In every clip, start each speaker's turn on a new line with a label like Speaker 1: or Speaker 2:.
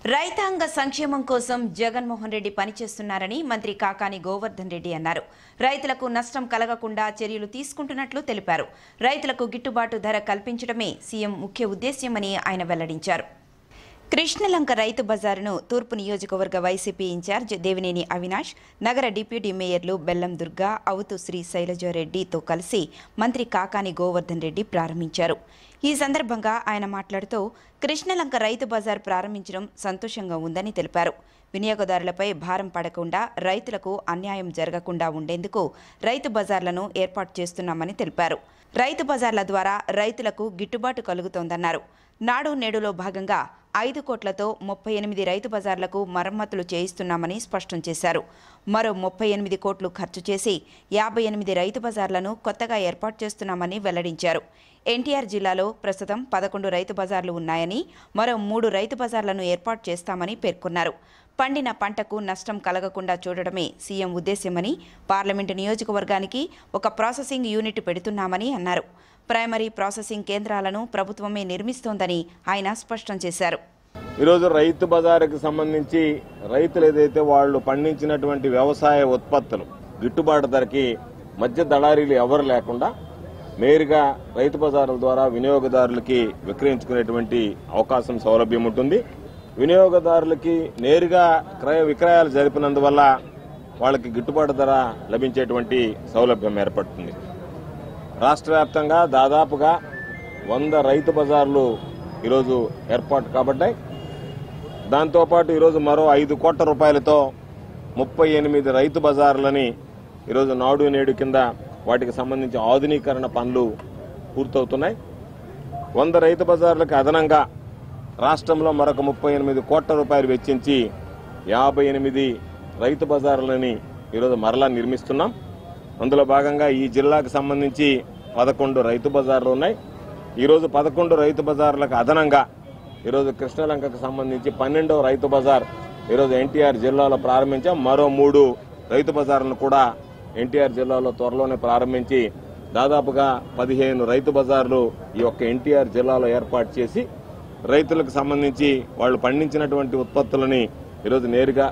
Speaker 1: రైతాంగ సంక్షేమం కోసం జగన్మోహన్ రెడ్డి పనిచేస్తున్నారని మంత్రి కాకాని గోవర్ధన్ రెడ్డి అన్నారు రైతులకు నష్టం కలగకుండా చర్యలు తీసుకుంటున్నట్లు తెలిపారు రైతులకు గిట్టుబాటు ధర కల్పించడమే సీఎం ముఖ్య ఉద్దేశ్యమని ఆయన వెల్లడించారు కృష్ణలంక రైతు బజారును తూర్పు నియోజకవర్గ వైసీపీ ఇన్ఛార్జ్ దేవినేని అవినాష్ నగర డిప్యూటీ మేయర్లు బెల్లం దుర్గా అవుతు శ్రీ శైలజారెడ్డితో కలిసి మంత్రి కాకాని గోవర్ధన్ రెడ్డి ప్రారంభించారు ఈ సందర్భంగా ఆయన మాట్లాడుతూ కృష్ణలంక రైతు బజార్ ప్రారంభించడం సంతోషంగా ఉందని తెలిపారు వినియోగదారులపై భారం పడకుండా రైతులకు అన్యాయం జరగకుండా ఉండేందుకు రైతు బజార్లను ఏర్పాటు చేస్తున్నామని తెలిపారు రైతు బజార్ల ద్వారా రైతులకు గిట్టుబాటు కలుగుతోందన్నారు నాడు నేడులో భాగంగా ఐదు కోట్లతో ముప్పై ఎనిమిది రైతు బజార్లకు మరమ్మతులు చేయిస్తున్నామని స్పష్టం చేశారు మరో ముప్పై ఎనిమిది కోట్లు ఖర్చు చేసి యాభై ఎనిమిది రైతు బజార్లను కొత్తగా ఏర్పాటు చేస్తున్నామని వెల్లడించారు ఎన్టీఆర్ జిల్లాలో ప్రస్తుతం పదకొండు రైతు బజార్లు ఉన్నాయని మరో మూడు రైతు బజార్లను ఏర్పాటు చేస్తామని పేర్కొన్నారు పండిన పంటకు నష్టం కలగకుండా చూడడమే సీఎం ఉద్దేశ్యమని పార్లమెంటు నియోజకవర్గానికి ఒక ప్రాసెసింగ్ యూనిట్ పెడుతున్నామని అన్నారు ప్రైమరీ ప్రాసెసింగ్ కేంద్రాలను ప్రభుత్వమే నిర్మిస్తోందని ఆయన స్పష్టం చేశారు
Speaker 2: ఈరోజు రైతు బజారుకి సంబంధించి రైతులు ఏదైతే వాళ్ళు పండించినటువంటి వ్యవసాయ ఉత్పత్తులు గిట్టుబాటు ధరకి మధ్య దళారీలు ఎవరు లేకుండా నేరుగా రైతు బజారుల ద్వారా వినియోగదారులకి విక్రయించుకునేటువంటి అవకాశం సౌలభ్యం ఉంటుంది వినియోగదారులకి నేరుగా క్రయ విక్రయాలు జరిపినందువల్ల వాళ్ళకి గిట్టుబాటు ధర లభించేటువంటి సౌలభ్యం ఏర్పడుతుంది రాష్ట్ర వ్యాప్తంగా దాదాపుగా వంద రైతు బజార్లు ఈరోజు ఏర్పాటు కాబడ్డాయి దాంతోపాటు ఈరోజు మరో ఐదు కోట్ల రూపాయలతో ముప్పై ఎనిమిది రైతు బజార్లని ఈరోజు నాడు నేడు కింద వాటికి సంబంధించి ఆధునీకరణ పనులు పూర్తవుతున్నాయి వంద రైతు బజార్లకు అదనంగా రాష్ట్రంలో మరొక ముప్పై ఎనిమిది కోట్ల రూపాయలు వెచ్చించి యాభై ఎనిమిది రైతు బజార్లని ఈరోజు మరలా నిర్మిస్తున్నాం అందులో భాగంగా ఈ జిల్లాకు సంబంధించి పదకొండు రైతు బజార్లు ఉన్నాయి ఈరోజు పదకొండు రైతు బజార్లకు అదనంగా ఈరోజు కృష్ణలంకకు సంబంధించి పన్నెండవ రైతు బజార్ ఈరోజు ఎన్టీఆర్ జిల్లాలో ప్రారంభించాం మరో మూడు రైతు బజార్లను కూడా ఎన్టీఆర్ జిల్లాలో త్వరలోనే ప్రారంభించి దాదాపుగా పదిహేను రైతు బజార్లు ఈ యొక్క ఎన్టీఆర్ జిల్లాలో ఏర్పాటు చేసి రైతులకు సంబంధించి వాళ్ళు పండించినటువంటి ఉత్పత్తులని ఈరోజు నేరుగా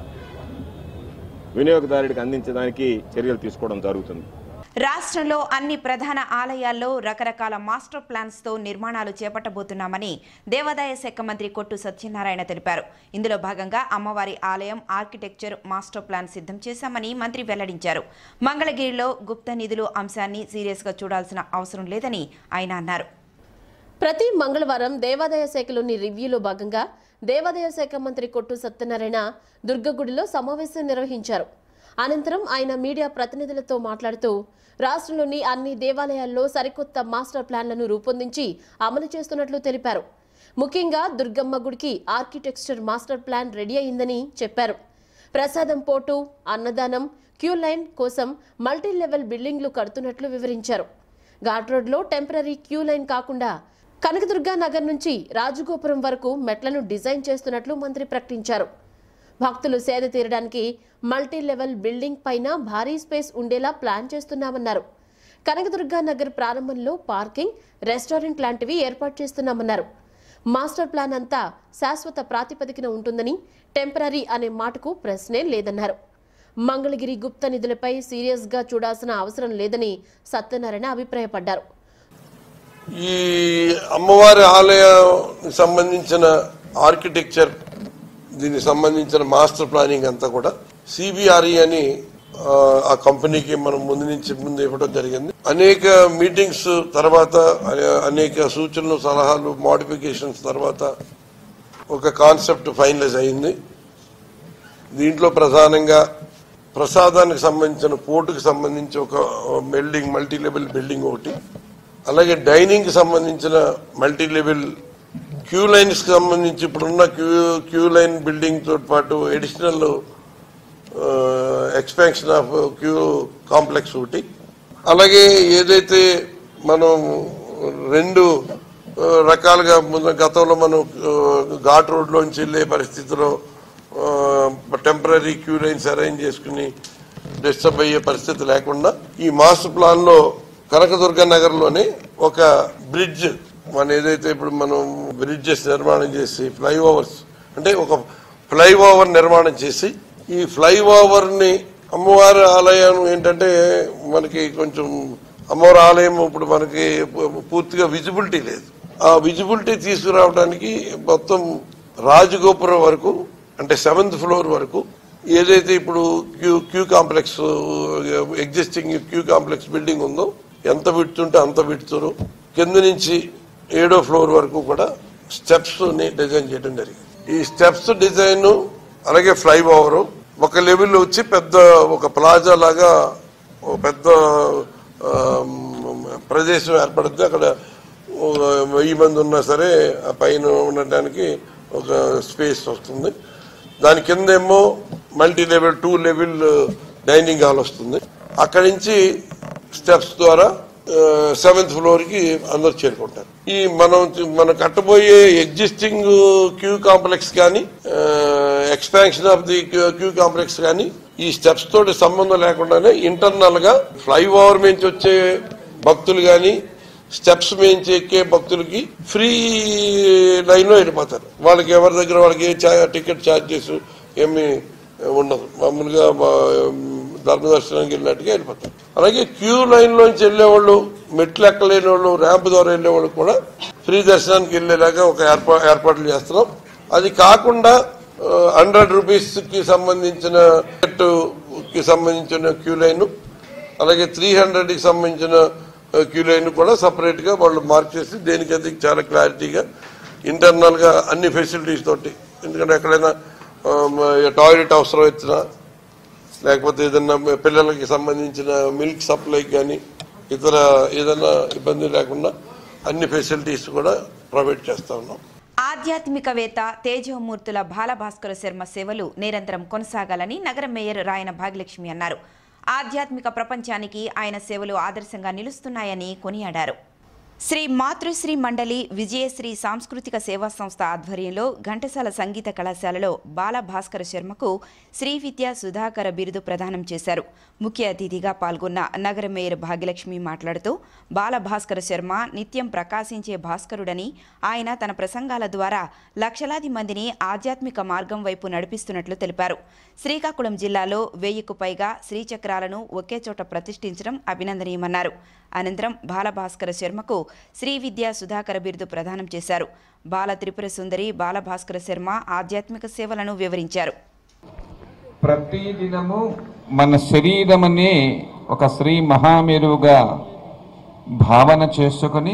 Speaker 2: వినియోగదారుడికి అందించడానికి చర్యలు తీసుకోవడం జరుగుతుంది
Speaker 1: రాష్ట్రంలో అన్ని ప్రధాన ఆలయాల్లో రకరకాల మాస్టర్ ప్లాన్స్తో నిర్మాణాలు చేపట్టబోతున్నామని దేవాదాయ శాఖ మంత్రి కొట్టు సత్యనారాయణ తెలిపారు ఇందులో భాగంగా అమ్మవారి ఆలయం ఆర్కిటెక్చర్ మాస్టర్ ప్లాన్ సిద్ధం చేశామని మంత్రి వెల్లడించారు మంగళగిరిలో గుప్త నిధులు అంశాన్ని సీరియస్గా చూడాల్సిన అవసరం లేదని ఆయన అన్నారు
Speaker 3: ప్రతి మంగళవారం దేవాదాయ శాఖలోని రివ్యూలో భాగంగా దేవాదాయ శాఖ మంత్రి కొట్టు సత్యనారాయణ దుర్గగుడిలో సమావేశం నిర్వహించారు అనంతరం ఆయన మీడియా ప్రతినిధులతో మాట్లాడుతూ రాష్ట్రంలోని అన్ని దేవాలయాల్లో సరికొత్త మాస్టర్ ప్లాన్లను రూపొందించి అమలు చేస్తున్నట్లు తెలిపారు ముఖ్యంగా దుర్గమ్మ గుడికి ఆర్కిటెక్చర్ మాస్టర్ ప్లాన్ రెడీ అయిందని చెప్పారు ప్రసాదం పోటు అన్నదానం క్యూ లైన్ కోసం మల్టీ లెవెల్ బిల్డింగ్లు కడుతున్నట్లు వివరించారు ఘాట్ రోడ్లో టెంపరీ క్యూ లైన్ కాకుండా కనకదుర్గా నగర్ నుంచి రాజగోపురం వరకు మెట్లను డిజైన్ చేస్తున్నట్లు మంత్రి ప్రకటించారు భక్తులు సేద తీరడానికి మల్టీ లెవెల్ బిల్డింగ్ పైన భారీ స్పేస్ ఉండేలా ప్లాన్ చేస్తున్నామన్నారు కనకదుర్గా నగర్ ప్రారంభంలో పార్కింగ్ రెస్టారెంట్ లాంటివి ఏర్పాటు చేస్తున్నామన్నారు మాస్టర్ ప్లాన్ అంతా శాశ్వత ప్రాతిపదికన ఉంటుందని టెంపరీ అనే మాటకు ప్రశ్నే లేదన్నారు మంగళగిరి గుప్త నిధులపై సీరియస్గా చూడాల్సిన అవసరం లేదని సత్యనారాయణ అభిప్రాయపడ్డారు
Speaker 4: ఈ అమ్మవారి ఆలయం సంబంధించిన ఆర్కిటెక్చర్ దీనికి సంబంధించిన మాస్టర్ ప్లానింగ్ అంతా కూడా సిబిఆర్ఈ అని ఆ, ఆ కంపెనీకి మనం ముందు నుంచి ముందు ఇవ్వడం జరిగింది అనేక మీటింగ్స్ తర్వాత అనే- అనేక సూచనలు సలహాలు మోడిఫికేషన్స్ తర్వాత ఒక కాన్సెప్ట్ ఫైనలైజ్ అయింది దీంట్లో ప్రధానంగా ప్రసాదానికి సంబంధించిన పోర్టుకి సంబంధించి ఒక బిల్డింగ్ మల్టీ లెవెల్ బిల్డింగ్ ఒకటి అలాగే డైనింగ్ కి సంబంధించిన మల్టీ లెవెల్ క్యూ లైన్స్ కి సంబంధించి ఇప్పుడున్న క్యూ క్యూ లైన్ బిల్డింగ్ తో పాటు additional expansion of queue complex ఒకటి అలాగే ఏదైతే మనం రెండు ఆ, రకాలుగా ముందు గతంలో మనం ఆ, ఘాట్ రోడ్లోంచి వెళ్ళే పరిస్థితిలో టెంపరీ క్యూ లైన్స్ అరేంజ్ చేసుకుని డిస్టర్బ్ అయ్యే పరిస్థితి లేకుండా ఈ మాస్టర్ ప్లాన్ లో కనకదుర్గ నగర్ లోనే ఒక బ్రిడ్జ్ మన ఏదైతే ఇప్పుడు మనం బ్రిడ్జెస్ నిర్మాణం చేసి ఫ్లైఓవర్స్ అంటే ఒక ఫ్లైఓవర్ నిర్మాణం చేసి ఈ ఫ్లైఓవర్ ని అమ్మవారి ఆలయం ఏంటంటే మనకి కొంచెం అమ్మవారి ఆలయం ఇప్పుడు మనకి పూ- పూర్తిగా విజిబిలిటీ లేదు ఆ విజిబిలిటీ తీసుకురావడానికి మొత్తం రాజగోపురం వరకు అంటే సెవెంత్ ఫ్లోర్ వరకు ఏదైతే ఇప్పుడు queue queue complex existing queue complex building ఉందో ఎంత విడుతుంటే అంత విడుతురు కింద నుంచి ఏడో ఫ్లోర్ వరకు కూడా స్టెప్స్ ని డిజైన్ చేయడం జరిగింది ఈ స్టెప్స్ డిజైన్ అలాగే ఫ్లై ఓవర్ ఒక లెవెల్ వచ్చి పెద్ద ఒక ప్లాజా లాగా ఒక పెద్ద ఆ, ప్రదేశం ఏర్పడుతుంది అక్కడ ఒక వెయ్యి మంది ఉన్నా సరే ఆ పైన ఉండటానికి ఒక స్పేస్ వస్తుంది దాని కింద ఏమో multi level two level dining hall వస్తుంది అక్కడి నుంచి స్టెప్స్ ద్వారా సెవెంత్ ఫ్లోర్ కి అందరు చేరుకుంటారు ఈ మనం మనం కట్టబోయే ఎగ్జిస్టింగ్ క్యూ కాంప్లెక్స్ కానీ expansion of the queue complex కానీ ఈ స్టెప్స్ తోటి సంబంధం లేకుండానే ఇంటర్నల్ గా ఫ్లైఓవర్ నుంచి వచ్చే భక్తులు కానీ స్టెప్స్ మించి ఎక్కే భక్తులకి ఫ్రీ లైన్ లో వెళ్ళిపోతారు వాళ్ళకి ఎవరి దగ్గర వాళ్ళకి ఏ చా- టికెట్ ఛార్జెస్ ఏమి ఉండదు మామూలుగా మా, ధర్మదర్శనానికి వెళ్ళినట్టుగా వెళ్ళిపోతారు అలాగే క్యూ లైన్ లోంచి వెళ్ళేవాళ్ళు మెట్లు ఎక్కలేని వాళ్ళు ర్యాంప్ ద్వారా వెళ్ళేవాళ్ళు కూడా ఫ్రీ దర్శనానికి వెళ్ళేలాగా ఒక ఏర్పా ఏర్పాట్లు చేస్తున్నాం అది కాకుండా హండ్రెడ్ రూపీస్ కి సంబంధించిన టికెట్ కి సంబంధించిన క్యూ లైన్ అలాగే త్రీ హండ్రెడ్ కి సంబంధించిన క్యూ లైన్ కూడా సపరేట్ గా వాళ్ళు మార్క్ చేసి దేనికి అది చాలా క్లారిటీగా ఇంటర్నల్ గా అన్ని ఫెసిలిటీస్ తోటి ఎందుకంటే ఎక్కడైనా టాయిలెట్ అవసరం వచ్చినా లేకపోతే ఏదన్నా పిల్లలకి సంబంధించిన మిల్క్ సప్లై కానీ ఇతర ఏదైనా ఇబ్బంది లేకుండా అన్ని ఫెసిలిటీస్ కూడా ప్రొవైడ్ చేస్తా ఉన్నాం
Speaker 1: ఆధ్యాత్మికవేత్త తేజోమూర్తుల బాలభాస్కర శర్మ సేవలు నిరంతరం కొనసాగాలని నగర మేయర్ రాయన భాగ్యలక్ష్మి అన్నారు ఆధ్యాత్మిక ప్రపంచానికి ఆయన సేవలు ఆదర్శంగా నిలుస్తున్నాయని కొనియాడారు శ్రీ మాతృశ్రీ మండలి విజయశ్రీ సాంస్కృతిక సేవా సంస్థ ఆధ్వర్యంలో ఘంటసాల సంగీత కళాశాలలో బాలభాస్కర శర్మకు శ్రీ విద్యా సుధాకర బిరుదు ప్రదానం చేశారు ముఖ్య అతిథిగా పాల్గొన్న నగర మేయర్ భాగ్యలక్ష్మి మాట్లాడుతూ బాలభాస్కర శర్మ నిత్యం ప్రకాశించే భాస్కరుడని ఆయన తన ప్రసంగాల ద్వారా లక్షలాది మందిని ఆధ్యాత్మిక మార్గం వైపు నడిపిస్తున్నట్లు తెలిపారు శ్రీకాకుళం జిల్లాలో వెయ్యికు పైగా శ్రీచక్రాలను ఒకే చోట ప్రతిష్ఠించడం అభినందనీయమన్నారు అనంతరం బాలభాస్కర శర్మకు శ్రీ విద్యా సుధాకర బిరుదు ప్రదానం చేశారు బాల త్రిపుర సుందరి బాలభాస్కర శర్మ ఆధ్యాత్మిక సేవలను వివరించారు
Speaker 5: ప్రతి దినము మన శరీరమనే ఒక శ్రీ మహామేరుగా భావన చేసుకొని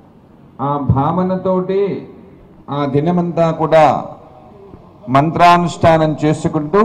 Speaker 5: ఆ భావనతోటి ఆ దినమంతా కూడా మంత్రానుష్ఠానం చేసుకుంటూ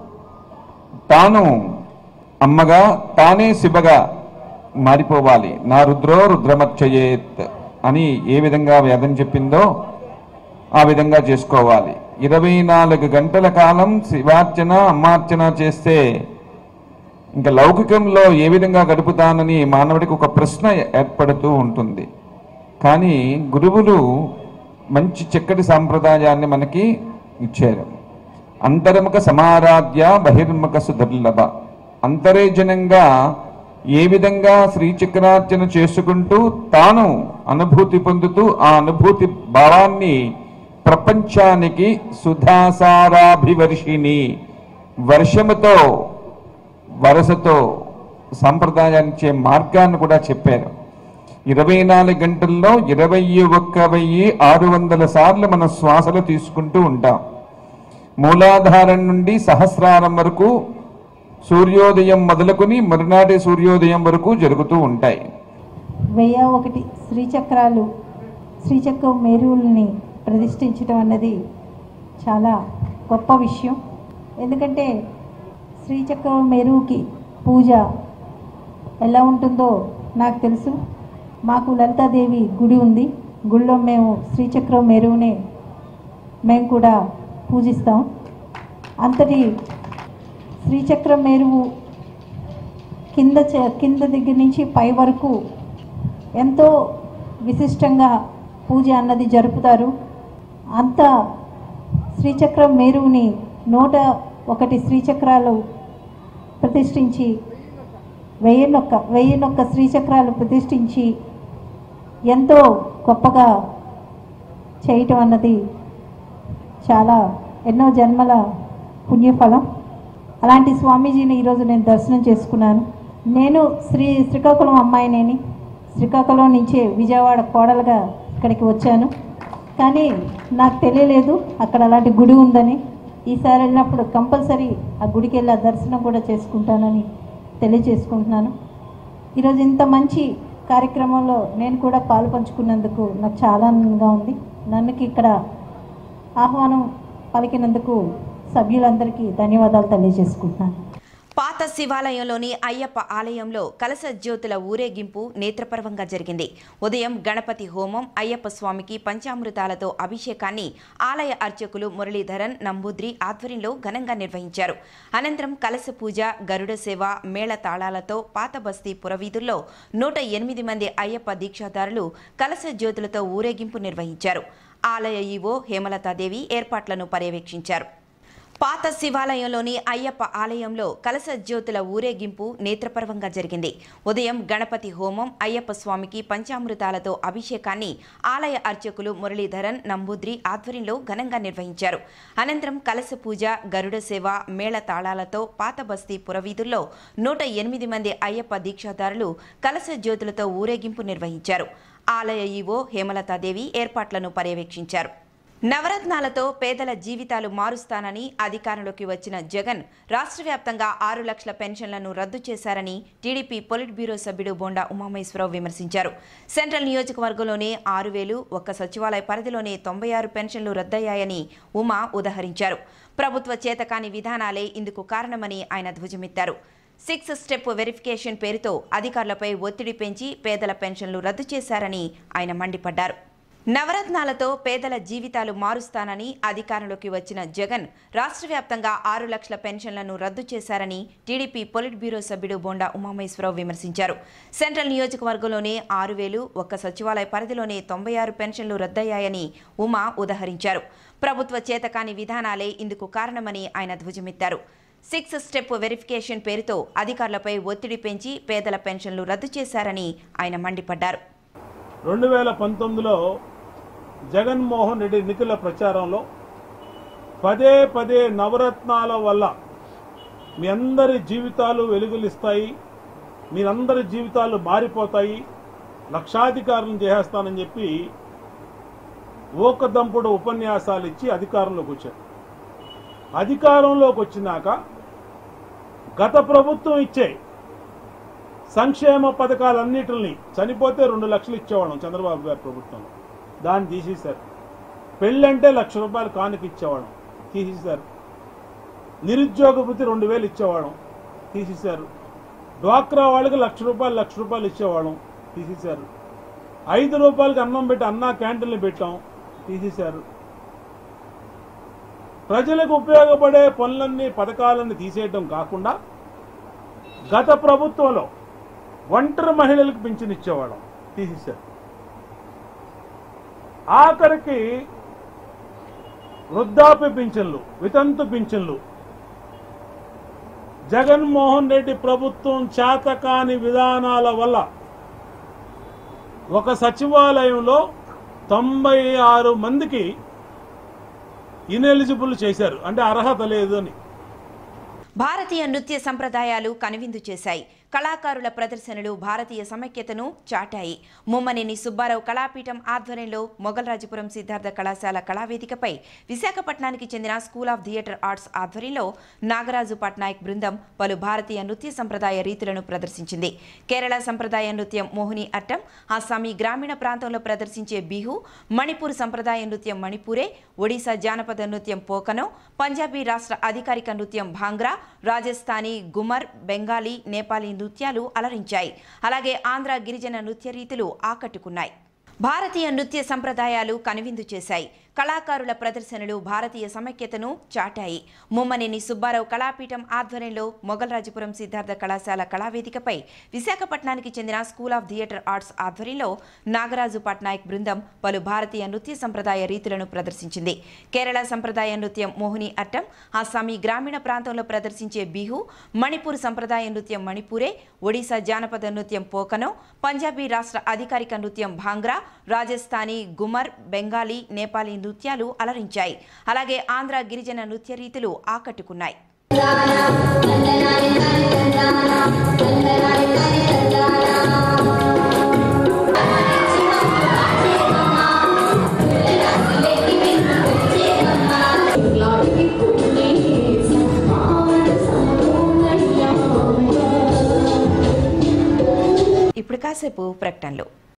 Speaker 5: తాను అమ్మగా తానే శివగా మారిపోవాలి నా రుద్రో రుద్రమచ్చయేత్ అని ఏ విధంగా వేదం చెప్పిందో ఆ విధంగా చేసుకోవాలి ఇరవై నాలుగు గంటల కాలం శివార్చన అమ్మార్చన చేస్తే ఇంకా లౌకికంలో ఏ విధంగా గడుపుతానని మానవుడికి ఒక ప్రశ్న ఏర్పడుతూ ఉంటుంది కానీ గురువులు మంచి చక్కటి సాంప్రదాయాన్ని మనకి ఇచ్చారు అంతర్ముఖ సమారాధ్య బహిర్ముఖ సుదుర్లభ అంతరేజనంగా ఏ విధంగా శ్రీచక్రార్చన చేసుకుంటూ తాను అనుభూతి పొందుతూ ఆ అనుభూతి భావాన్ని ప్రపంచానికి సుధాసారాభివర్షిణి వర్షముతో వరసతో సంప్రదాయాన్నిచ్చే మార్గాన్ని కూడా చెప్పారు ఇరవై నాలుగు గంటల్లో ఇరవై ఒక్క వెయ్యి ఆరు వందల సార్లు మనం శ్వాసలు తీసుకుంటూ ఉంటాం మూలాధారం నుండి సహస్రారం వరకు సూర్యోదయం మొదలుకొని మరునాటి సూర్యోదయం వరకు జరుగుతూ ఉంటాయి
Speaker 6: వెయ్యి ఒకటి శ్రీచక్రాలు శ్రీచక్రం మేరువుల్ని ప్రతిష్ఠించడం అన్నది చాలా గొప్ప విషయం ఎందుకంటే శ్రీచక్రం మేరువుకి పూజ ఎలా ఉంటుందో నాకు తెలుసు మాకు లలితాదేవి గుడి ఉంది గుడిలో మేము శ్రీచక్రం మేరువునే మేము కూడా పూజిస్తాం అంతటి శ్రీచక్రం మేరువు కింద చ- కింద దగ్గర నుంచి పై వరకు ఎంతో విశిష్టంగా పూజ అన్నది జరుపుతారు అంత శ్రీచక్రం మేరువుని నూట ఒకటి శ్రీచక్రాలు ప్రతిష్ఠించి వెయ్యినొక్క వెయ్యినొక్క శ్రీచక్రాలు ప్రతిష్ఠించి ఎంతో గొప్పగా చేయటం అన్నది చాలా ఎన్నో జన్మల పుణ్యఫలం అలాంటి స్వామీజీని ఈరోజు నేను దర్శనం చేసుకున్నాను నేను శ్రీ శ్రీకాకుళం అమ్మాయినేని శ్రీకాకుళం నుంచే విజయవాడ కోడలుగా ఇక్కడికి వచ్చాను కానీ నాకు తెలియలేదు అక్కడ అలాంటి గుడి ఉందని ఈసారి వెళ్ళినప్పుడు కంపల్సరీ ఆ గుడికి వెళ్ళి ఆ దర్శనం కూడా చేసుకుంటానని తెలియజేసుకుంటున్నాను ఈరోజు ఇంత మంచి కార్యక్రమంలో నేను కూడా పాలు పంచుకున్నందుకు నాకు చాలా ఆనందంగా ఉంది నన్నుకి ఇక్కడ ఆహ్వానం పలికినందుకు సభ్యులందరికీ ధన్యవాదాలు తెలియజేసుకుంటున్నాను
Speaker 1: పాత శివాలయంలోని అయ్యప్ప ఆలయంలో కలశ జ్యోతుల ఊరేగింపు నేత్రపర్వంగా జరిగింది ఉదయం గణపతి హోమం అయ్యప్ప స్వామికి పంచామృతాలతో అభిషేకాన్ని ఆలయ అర్చకులు మురళీధరన్ నంబూద్రి ఆధ్వర్యంలో ఘనంగా నిర్వహించారు అనంతరం కలశ పూజ గరుడ సేవ మేళ తాళాలతో పాత బస్తీ పురవీధుల్లో నూట ఎనిమిది మంది అయ్యప్ప దీక్షాదారులు కలశ జ్యోతులతో ఊరేగింపు నిర్వహించారు ఆలయ ఈవో హేమలతాదేవి ఏర్పాట్లను పర్యవేక్షించారు పాత శివాలయంలోని అయ్యప్ప ఆలయంలో కలశ జ్యోతుల ఊరేగింపు నేత్రపర్వంగా జరిగింది ఉదయం గణపతి హోమం అయ్యప్ప స్వామికి పంచామృతాలతో అభిషేకాన్ని ఆలయ అర్చకులు మురళీధరన్ నంబూద్రి ఆధ్వర్యంలో ఘనంగా నిర్వహించారు అనంతరం కలశ పూజ గరుడ సేవ మేళ తాళాలతో పాత బస్తీ పురవీధుల్లో నూట ఎనిమిది మంది అయ్యప్ప దీక్షాదారులు కలశ జ్యోతులతో ఊరేగింపు నిర్వహించారు ఆలయ ఈవో హేమలతాదేవి ఏర్పాట్లను పర్యవేక్షించారు నవరత్నాలతో పేదల జీవితాలు మారుస్తానని అధికారంలోకి వచ్చిన జగన్ రాష్ట్ర వ్యాప్తంగా ఆరు లక్షల పెన్షన్లను రద్దు చేశారని టీడీపీ పొలిట్ బ్యూరో సభ్యుడు బోండా ఉమామహేశ్వరరావు విమర్శించారు సెంట్రల్ నియోజకవర్గంలోనే ఆరు వేలు ఒక్క సచివాలయ పరిధిలోనే తొంభై ఆరు పెన్షన్లు రద్దయ్యాయని ఉమా ఉదహరించారు ప్రభుత్వ చేతకాని విధానాలే ఇందుకు కారణమని ఆయన ధ్వజమెత్తారు సిక్స్ స్టెప్ వెరిఫికేషన్ పేరుతో అధికారులపై ఒత్తిడి పెంచి పేదల పెన్షన్లు రద్దు చేశారని ఆయన మండిపడ్డారు నవరత్నాలతో పేదల జీవితాలు మారుస్తానని అధికారంలోకి వచ్చిన జగన్ రాష్ట్ర వ్యాప్తంగా ఆరు లక్షల పెన్షన్లను రద్దు చేశారని టీడీపీ పొలిట్ బ్యూరో సభ్యుడు బోండా ఉమామహేశ్వరరావు విమర్శించారు సెంట్రల్ నియోజకవర్గంలోనే ఆరు వేలు ఒక్క సచివాలయ పరిధిలోనే తొంభై ఆరు పెన్షన్లు రద్దయ్యాయని ఉమా ఉదహరించారు ప్రభుత్వ చేతకాని విధానాలే ఇందుకు కారణమని ఆయన ధ్వజమెత్తారు సిక్స్ స్టెప్ వెరిఫికేషన్ పేరుతో అధికారులపై ఒత్తిడి పెంచి పేదల పెన్షన్లు రద్దు చేశారని ఆయన మండిపడ్డారు
Speaker 7: రెండు వేల పంతొమ్మిదిలో జగన్మోహన్ రెడ్డి ఎన్నికల ప్రచారంలో పదే పదే నవరత్నాల వల్ల మీ అందరి జీవితాలు వెలుగులిస్తాయి మీరందరి జీవితాలు మారిపోతాయి లక్షాధికారులను చేసేస్తానని చెప్పి ఓకదంపుడు ఉపన్యాసాలు ఇచ్చి అధికారంలోకి వచ్చారు అధికారంలోకి వచ్చినాక గత ప్రభుత్వం ఇచ్చే సంక్షేమ పథకాలన్నిటిని చనిపోతే రెండు లక్షలు ఇచ్చేవాళ్ళం చంద్రబాబు గారి ప్రభుత్వంలో దాన్ని తీసేశారు పెళ్ళంటే లక్ష రూపాయలు కానుక ఇచ్చేవాళ్ళం తీసేశారు నిరుద్యోగ వృత్తి రెండు వేలు ఇచ్చేవాళ్ళం తీసేశారు డ్వాక్రా వాళ్ళకి లక్ష రూపాయలు లక్ష రూపాయలు ఇచ్చేవాళ్ళం తీసేశారు ఐదు రూపాయలకి అన్నం పెట్టి అన్నా క్యాంటీన్లు పెట్టాం తీసేశారు ప్రజలకు ఉపయోగపడే పనులన్నీ పథకాలన్నీ తీసేయడం కాకుండా గత ప్రభుత్వంలో ఒంటరి మహిళలకు పింఛన్ ఇచ్చేవాళ్ళం తీసేశారు ఆఖరికి వృద్ధాప్య పింఛన్లు వితంతు పింఛన్లు జగన్మోహన్ రెడ్డి ప్రభుత్వం చేతకాని విధానాల వల్ల ఒక సచివాలయంలో తొంభై ఆరు మందికి ఇనెలిజిబుల్ చేశారు అంటే అర్హత లేదు అని
Speaker 1: భారతీయ నృత్య సంప్రదాయాలు కనువిందు చేశాయి కళాకారుల ప్రదర్శనలు భారతీయ సమైక్యతను చాటాయి ముమ్మనేని సుబ్బారావు కళాపీఠం ఆధ్వర్యంలో మొగల్రాజపురం సిద్ధార్థ కళాశాల కళావేదికపై విశాఖపట్నానికి చెందిన స్కూల్ ఆఫ్ థియేటర్ ఆర్ట్స్ ఆధ్వర్యంలో నాగరాజు పట్నాయక్ బృందం పలు భారతీయ నృత్య సంప్రదాయ రీతులను ప్రదర్శించింది కేరళ సంప్రదాయ నృత్యం మోహిని అట్టం అస్సామీ గ్రామీణ ప్రాంతంలో ప్రదర్శించే బిహు మణిపూర్ సంప్రదాయ నృత్యం మణిపూరే ఒడిశా జానపద నృత్యం పోకనో పంజాబీ రాష్ట్ర అధికారిక నృత్యం భాంగ్రా రాజస్థానీ గుమర్ బెంగాలీ నేపాలీ నృత్యాలు అలరించాయి అలాగే ఆంధ్ర గిరిజన నృత్య రీతులు ఆకట్టుకున్నాయి భారతీయ నృత్య సంప్రదాయాలు కనువిందు చేశాయి కళాకారుల ప్రదర్శనలు భారతీయ సమైక్యతను చాటాయి ముమ్మనేని సుబ్బారావు కళాపీఠం ఆధ్వర్యంలో మొగల్రాజపురం సిద్ధార్థ కళాశాల కళావేదికపై విశాఖపట్నానికి చెందిన స్కూల్ ఆఫ్ థియేటర్ ఆర్ట్స్ ఆధ్వర్యంలో నాగరాజు పట్నాయక్ బృందం పలు భారతీయ నృత్య సంప్రదాయ రీతులను ప్రదర్శించింది కేరళ సంప్రదాయ నృత్యం మోహిని అట్టం అస్సామీ గ్రామీణ ప్రాంతంలో ప్రదర్శించే బిహు మణిపూర్ సంప్రదాయ నృత్యం మణిపూరే ఒడిశా జానపద నృత్యం పోకనో పంజాబీ రాష్ట్ర అధికారిక నృత్యం భాంగ్రా రాజస్థానీ గుమర్ బెంగాలీ నేపాలీ నృత్యాలు అలరించాయి అలాగే ఆంధ్ర గిరిజన నృత్య రీతులు ఆకట్టుకున్నాయి ఇప్పుడు కాసేపు ప్రకటనలు